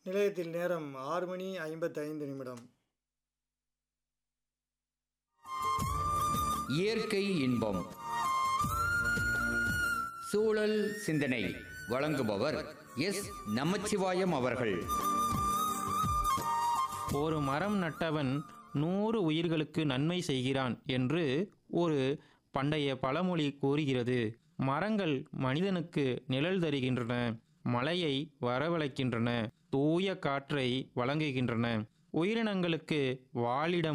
நிலையத்தில் நேரம் ஆறு மணி ஐம்பத்தைந்து நிமிடம் இயற்கை இன்பம் சூழல் சிந்தனை வழங்குபவர் எஸ் நமச்சிவாயம் அவர்கள் ஒரு மரம் நட்டவன் நூறு உயிர்களுக்கு நன்மை செய்கிறான் என்று ஒரு பண்டைய பழமொழி கூறுகிறது மரங்கள் மனிதனுக்கு நிழல் தருகின்றன மழையை வரவழைக்கின்றன தூய காற்றை வழங்குகின்றன உயிரினங்களுக்கு வாழிடம்